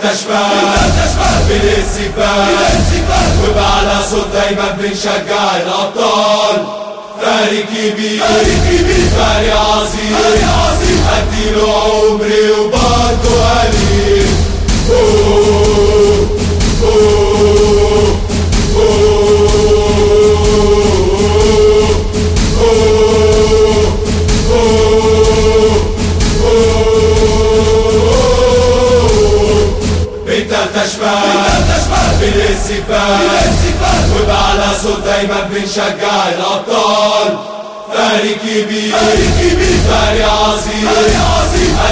تشبه بالاستقبال وبعلى صوت دايما بنشجع الأبطال فريق كبير فريق عظيم اديله عمري وبرضه قليل أوه، أوه، أوه، أوه، أوه. انت تشبه بالاستقبال وبعلى صوت دايما بنشجع الابطال فريق كبير فريق عظيم